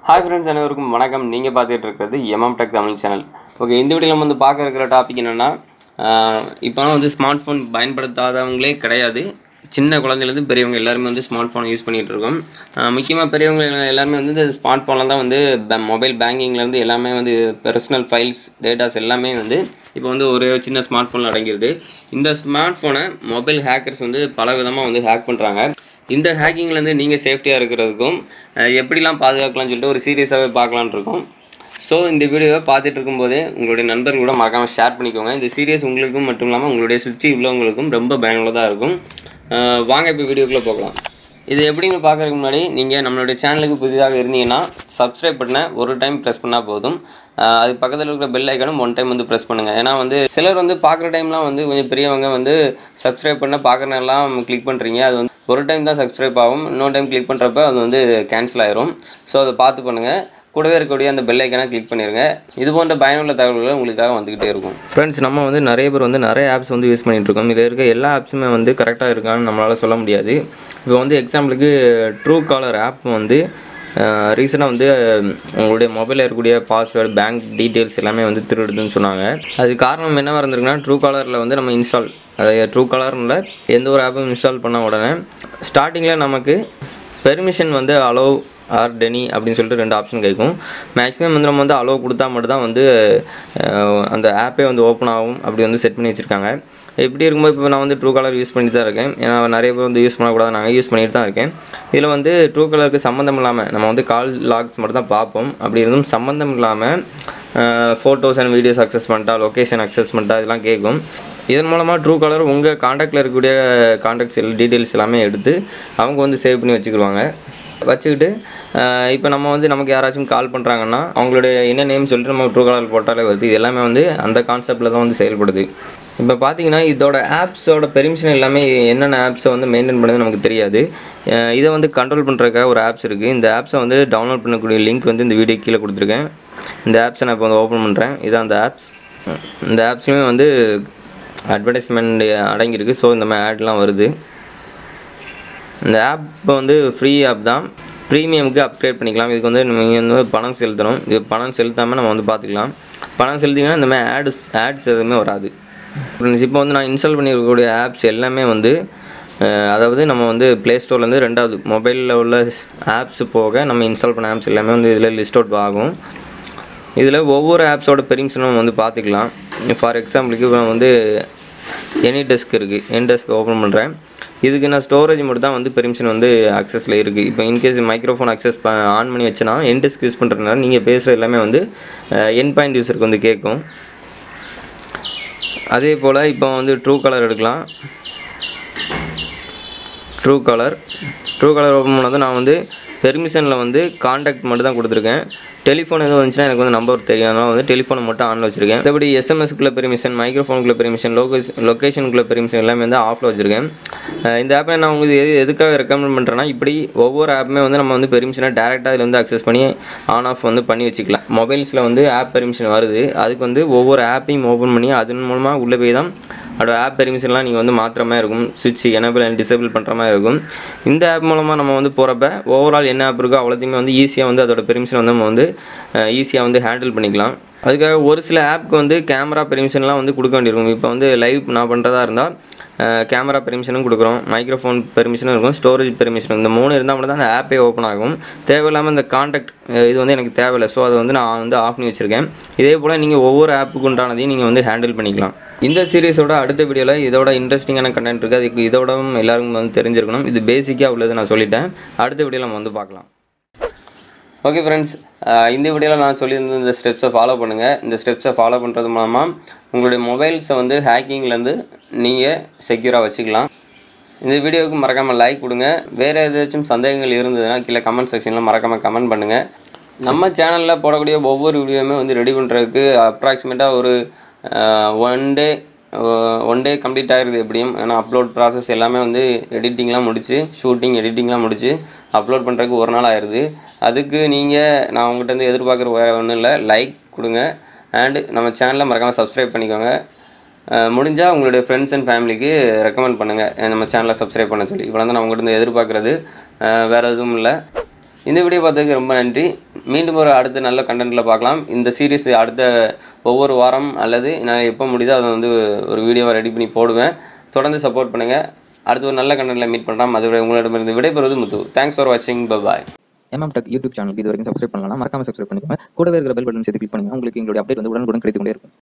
hi friends அனைவருக்கும் வணக்கம் நீங்கள் பார்த்துட்டு இருக்கிறது M M Tech Tamil channel okay இந்த வீடியோ நம்ம வந்து பார்க்க இருக்கிற டாபிக் என்னென்னா இப்போலாம் வந்து ஸ்மார்ட் ஃபோன் பயன்படுத்தாதவங்களே கிடையாது சின்ன குழந்தைலேருந்து பெரியவங்க எல்லாருமே வந்து ஸ்மார்ட் ஃபோனை யூஸ் பண்ணிகிட்டு இருக்கோம் முக்கியமாக பெரியவங்க எல்லாருமே வந்து இந்த ஸ்மார்ட் ஃபோனில் தான் வந்து மொபைல் பேங்கிங்லேருந்து எல்லாமே வந்து பர்சனல் ஃபைல்ஸ் டேட்டாஸ் எல்லாமே வந்து இப்போ வந்து ஒரு சின்ன ஸ்மார்ட் ஃபோனில் அடங்கிடுது இந்த ஸ்மார்ட் ஃபோனை மொபைல் ஹேக்கர்ஸ் வந்து பல விதமாக வந்து ஹேக் பண்ணுறாங்க இந்த ஹேக்கிங்லேருந்து நீங்கள் சேஃப்டியாக இருக்கிறதுக்கும் அஹ், எப்படிலாம் பாதுகாக்கலாம்னு சொல்லிட்டு ஒரு சீரியஸாகவே பார்க்கலான்னு இருக்கோம் ஸோ இந்த வீடியோவை பார்த்துட்டு இருக்கும்போதே உங்களுடைய நண்பர்களோட மறக்காமல் ஷேர் பண்ணிக்கோங்க இந்த சீரியஸ் உங்களுக்கும் மட்டும் இல்லாமல் உங்களுடைய சுற்றி உள்ளவங்களுக்கும் ரொம்ப பயனுள்ளதாக இருக்கும் அஹ், வாங்க இப்போ வீடியோக்குள்ளே போகலாம் இது எப்படின்னு பார்க்கறதுக்கு முன்னாடி நீங்கள் நம்மளுடைய சேனலுக்கு புதிதாக இருந்தீங்கன்னா சப்ஸ்கிரைப் பண்ண ஒரு டைம் ப்ரெஸ் பண்ணால் போதும் அஹ், அது பக்கத்தில் இருக்கிற பெல் ஐக்கனும் ஒன் டைம் வந்து ப்ரெஸ் பண்ணுங்கள் ஏன்னா வந்து சிலர் வந்து பார்க்குற டைம்லாம் வந்து கொஞ்சம் பெரியவங்க வந்து சப்ஸ்கிரைப் பண்ண பார்க்குறனெல்லாம் கிளிக் பண்ணுறீங்க அது வந்து ஒரு டைம் தான் சப்ஸ்கிரைப் ஆகும் இன்னொரு டைம் கிளிக் பண்ணுறப்ப அது வந்து கேன்சல் ஆயிரும் ஸோ அதை பார்த்து பண்ணுங்கள் கூடவே இருக்கக்கூடிய அந்த பெல் ஐக்கனை கிளிக் பண்ணிடுங்க இது போன்ற பயனுள்ள தகவல்கள் உங்களுக்காக வந்துக்கிட்டே இருக்கும் ஃப்ரெண்ட்ஸ் நம்ம வந்து நிறைய பேர் வந்து நிறைய ஆப்ஸ் வந்து யூஸ் பண்ணிட்டு இருக்கோம் இதில் இருக்க எல்லா ஆப்ஸுமே வந்து கரெக்டாக இருக்கான்னு நம்மளால் சொல்ல முடியாது இப்போ வந்து எக்ஸாம்பிளுக்கு ட்ரூ காலர் ஆப் வந்து ரீசெண்டாக வந்து அஹ், உங்களுடைய மொபைலில் இருக்கக்கூடிய பாஸ்வேர்டு பேங்க் டீட்டெயில்ஸ் எல்லாமே வந்து திருடுதுன்னு சொன்னாங்க அது காரணம் என்னவாக இருந்திருக்குன்னா ட்ரூ காலரில் வந்து நம்ம இன்ஸ்டால் அதாவது ட்ரூ காலரில் எந்த ஒரு ஆப்பும் இன்ஸ்டால் பண்ண உடனே ஸ்டார்டிங்கில் நமக்கு பெர்மிஷன் வந்து அலோவ் ஆர் டெனி அப்படின்னு சொல்லிட்டு ரெண்டு ஆப்ஷன் கேட்கும் மேக்ஸிமம் வந்து நம்ம வந்து அலோவ் கொடுத்தா மட்டும் தான் வந்து அஹ், அந்த ஆப்பே வந்து ஓப்பன் ஆகும் அப்படி வந்து செட் பண்ணி வச்சுருக்காங்க இப்படி இருக்கும்போது இப்போ நான் வந்து ட்ரூ கலர் யூஸ் பண்ணிட்டு தான் இருக்கேன் ஏன்னா நிறைய பேர் வந்து யூஸ் பண்ணக்கூடாது நாங்கள் யூஸ் பண்ணிட்டு தான் இருக்கேன் இதில் வந்து ட்ரூ கலருக்கு சம்மந்தம் இல்லாமல் நம்ம வந்து கால் லாக்ஸ் மட்டும் தான் பார்ப்போம் அப்படி இருந்தும் சம்மந்தம் இல்லாமல் ஃபோட்டோஸ் அண்ட் வீடியோஸ் அக்சஸ் பண்ணிட்டா லொக்கேஷன் அக்சஸ் பண்ணிட்டா இதெல்லாம் கேட்கும் இதன் மூலமாக ட்ரூ கலர் உங்கள் காண்டாக்டில் இருக்கக்கூடிய காண்டாக்ட்ஸ் டீட்டெயில்ஸ் எல்லாமே எடுத்து அவங்க வந்து சேவ் பண்ணி வச்சுக்கிடுவாங்க வச்சுக்கிட்டு இப்போ நம்ம வந்து நமக்கு யாராச்சும் கால் பண்ணுறாங்கன்னா அவங்களுடைய என்ன நேம் சொல்லிட்டு நம்ம ட்ரூ கலர் போட்டாலே வருது இது எல்லாமே வந்து அந்த கான்செப்டில் தான் வந்து செயல்படுது இப்போ பார்த்தீங்கன்னா இதோட ஆப்ஸோட பெர்மிஷன் எல்லாமே என்னென்ன ஆப்ஸை வந்து மெயின்டைன் பண்ணுறது நமக்கு தெரியாது அஹ் இதை வந்து கண்ட்ரோல் பண்ணுறதுக்காக ஒரு ஆப்ஸ் இருக்குது இந்த ஆப்ஸை வந்து டவுன்லோட் பண்ணக்கூடிய லிங்க் வந்து இந்த வீடியோ கீழே கொடுத்துருக்கேன் இந்த ஆப்ஸை நான் இப்போ வந்து ஓப்பன் பண்ணுறேன் இதான் அந்த ஆப்ஸ் இந்த ஆப்ஸ்லையுமே வந்து அட்வர்டைஸ்மெண்ட் அடங்கியிருக்கு ஸோ இந்த மாதிரி ஆட்லாம் வருது இந்த ஆப் வந்து ஃப்ரீ ஆப் தான் ப்ரீமியமுக்கு அப்கிரேட் பண்ணிக்கலாம் இதுக்கு வந்து நீங்கள் வந்து பணம் செலுத்தணும் இது பணம் செலுத்தாமல் நம்ம வந்து பார்த்துக்கலாம் பணம் செலுத்திங்கன்னா இந்த மாதிரி ஆட்ஸ் ஆட்ஸ் எதுவுமே வராது இப்போ வந்து நான் இன்ஸ்டால் பண்ணியிருக்கக்கூடிய ஆப்ஸ் எல்லாமே வந்து அஹ், அதாவது நம்ம வந்து ப்ளே ஸ்டோர்லேருந்து ரெண்டாவது மொபைலில் உள்ள ஆப்ஸ் போக நம்ம இன்ஸ்டால் பண்ண ஆப்ஸ் எல்லாமே வந்து இதில் லிஸ்ட் அவுட் ஆகும் இதில் ஒவ்வொரு ஆப்ஸோட பெரிங்ஸனும் வந்து பார்த்துக்கலாம் ஃபார் எக்ஸாம்பிளுக்கு இப்போ வந்து எனி டெஸ்க் இருக்குது என் டெஸ்க் ஓப்பன் பண்ணுறேன் இதுக்கு நான் ஸ்டோரேஜ் மட்டும் தான் வந்து பெர்மிஷன் வந்து அக்சஸில் இருக்குது இப்போ இன்கேஸ் மைக்ரோஃபோன் அக்சஸ் ஆன் பண்ணி வச்சேன்னா என் டெஸ்க் யூஸ் பண்ணுறதுனால நீங்கள் பேசுகிற எல்லாமே வந்து என் பாயிண்ட் யூஸருக்கு வந்து கேட்கும் அதே போல் இப்போ வந்து Truecaller Truecaller Truecaller கலர் ஓப்பன் பண்ணது நான் வந்து பெர்மிஷனில் வந்து காண்டாக்ட் மட்டும் தான் கொடுத்துருக்கேன் டெலிஃபோன் எதுவும் வந்துச்சுன்னா எனக்கு வந்து நம்பர் தெரியும் அதனால் வந்து டெலிஃபோனை மட்டும் ஆனில் வச்சுருக்கேன் மற்றபடி எஸ்எம்எஸ்க்குள்ள பெர்மிஷன் மைக்ரோஃபோனுக்குள்ள பெர்மிஷன் லொகேஷன் லொக்கேஷனுக்குள்ள பெர்மிஷன் எல்லாமே வந்து ஆஃபில் வச்சுருக்கேன் அஹ் இந்த ஆப்பை நான் உங்களுக்கு எது எதுக்காக ரெக்கமெண்ட் பண்ணுறேன்னா இப்படி ஒவ்வொரு ஆப்புமே வந்து நம்ம வந்து பெர்மிஷனை டேரெக்டாக இதில் வந்து அக்சஸ் பண்ணி ஆன் ஆஃப் வந்து பண்ணி வச்சுக்கலாம் மொபைல்ஸில் வந்து ஆப் பெர்மிஷன் வருது அதுக்கு வந்து ஒவ்வொரு ஆப்பையும் ஓப்பன் பண்ணி அதன் மூலமாக உள்ளே போய் தான் அதோட ஆப் பெர்மிஷன்லாம் நீங்கள் வந்து மாற்றுற மாதிரி இருக்கும் சுவிட்ச் எனபிள் அண்ட் டிசேபிள் பண்ணுற மாதிரி இருக்கும் இந்த ஆப் மூலமாக நம்ம வந்து போகிறப்ப ஓவரால் என்ன ஆப் இருக்கோ அவ்வளோத்தையுமே வந்து ஈஸியாக வந்து அதோட பெர்மிஷன் வந்து நம்ம வந்து ஈஸியாக வந்து ஹேண்டில் பண்ணிக்கலாம் அதுக்காக ஒரு சில ஆப்க்கு வந்து கேமரா பெர்மிஷன்லாம் வந்து கொடுக்க வேண்டியிருக்கும் இப்போ வந்து லைவ் நான் பண்ணுறதா இருந்தால் கேமரா பெர்மிஷனும் கொடுக்குறோம் மைக்ரோஃபோன் பெர்மிஷனும் இருக்கும் ஸ்டோரேஜ் பெர்மிஷன் இந்த மூணு இருந்தால் மட்டும் தான் அந்த ஆப்பே ஓப்பன் ஆகும் தேவையில்லாமல் இந்த காண்டாக்ட் இது வந்து எனக்கு தேவையில்லை ஸோ அதை வந்து நான் வந்து ஆஃப் பண்ணி வச்சுருக்கேன் இதே போல் நீங்கள் ஒவ்வொரு ஆப்புக்கு உண்டானதையும் நீங்கள் வந்து ஹேண்டில் பண்ணிக்கலாம் இந்த சீரிஸோட அடுத்த வீடியோவில் இதோட இன்ட்ரெஸ்டிங்கான கண்டென்ட் இருக்குது அதுக்கு இதோடவும் எல்லாருக்கும் வந்து தெரிஞ்சிருக்கணும் இது பேசிக்காக உள்ளது நான் சொல்லிட்டேன் அடுத்த வீடியோவில் நம்ம வந்து பார்க்கலாம் ஓகே ஃப்ரெண்ட்ஸ் இந்த வீடியோவில் நான் சொல்லியிருந்த இந்த ஸ்டெப்ஸை ஃபாலோ பண்ணுங்கள் இந்த ஸ்டெப்ஸை ஃபாலோ பண்ணுறது மூலமாக உங்களுடைய மொபைல்ஸை வந்து ஹேக்கிங்லேருந்து நீங்கள் செக்யூராக வச்சுக்கலாம் இந்த வீடியோவுக்கு மறக்காமல் லைக் கொடுங்க வேறு ஏதாச்சும் சந்தேகங்கள் இருந்ததுன்னா கீழே கமெண்ட் செக்ஷனில் மறக்காமல் கமெண்ட் பண்ணுங்கள் நம்ம சேனலில் போடக்கூடிய ஒவ்வொரு வீடியோவுமே வந்து ரெடி பண்ணுறதுக்கு அப்ராக்சிமேட்டாக ஒரு one day one day complete ஆகிருது எப்படியும் ஏன்னா அப்லோட் ப்ராசஸ் எல்லாமே வந்து எடிட்டிங்லாம் முடிச்சு ஷூட்டிங் எடிட்டிங்லாம் முடிச்சு அப்லோட் பண்ணுறதுக்கு ஒரு நாள் ஆயிடுது அதுக்கு நீங்கள் நான் உங்கள்கிட்ட இருந்து எதிர்பார்க்குற வேறு ஒன்றும் இல்லை லைக் கொடுங்க அண்டு நம்ம சேனலை மறக்காமல் சப்ஸ்கிரைப் பண்ணிக்கோங்க முடிஞ்சால் உங்களுடைய ஃப்ரெண்ட்ஸ் அண்ட் ஃபேமிலிக்கு ரெக்கமெண்ட் பண்ணுங்கள் நம்ம சேனலை சப்ஸ்கிரைப் பண்ண சொல்லி இவ்வளோ தான் நான் உங்கள்கிட்ட இருந்து எதிர்பார்க்குறது வேறு எதுவும் இல்லை இந்த வீடியோ பார்த்ததுக்கு ரொம்ப நன்றி மீண்டும் ஒரு அடுத்த நல்ல கண்டென்ட்டில் பார்க்கலாம் இந்த சீரிஸ் அடுத்த ஒவ்வொரு வாரம் அல்லது நான் எப்போ முடியுதோ அதை வந்து ஒரு வீடியோவை ரெடி பண்ணி போடுவேன் தொடர்ந்து சப்போர்ட் பண்ணுங்கள் அடுத்து ஒரு நல்ல கண்டென்ட்டில் மீட் பண்ணுறோம் அதுவரை உங்களிடமிருந்து விடைபெறுவது முத்து தேங்க்ஸ் ஃபார் வாட்சிங் பாய் எம்எம் டெக் யூடியூப் சேனலுக்கு இது வரைக்கும் சப்ஸ்கிரைப் பண்ணலாம் மறக்காம சப்ஸ்கிரைப் பண்ணிக்கோங்க கூடவே இருக்கிற பெல் பட்டன் சேர்த்து கிளிக் பண்ணுங்க உங்களுக்கு எங்களுடைய அப்டேட் வந்து உடனுக்குடன் கிடைத்து கொண்டே இருக்கும்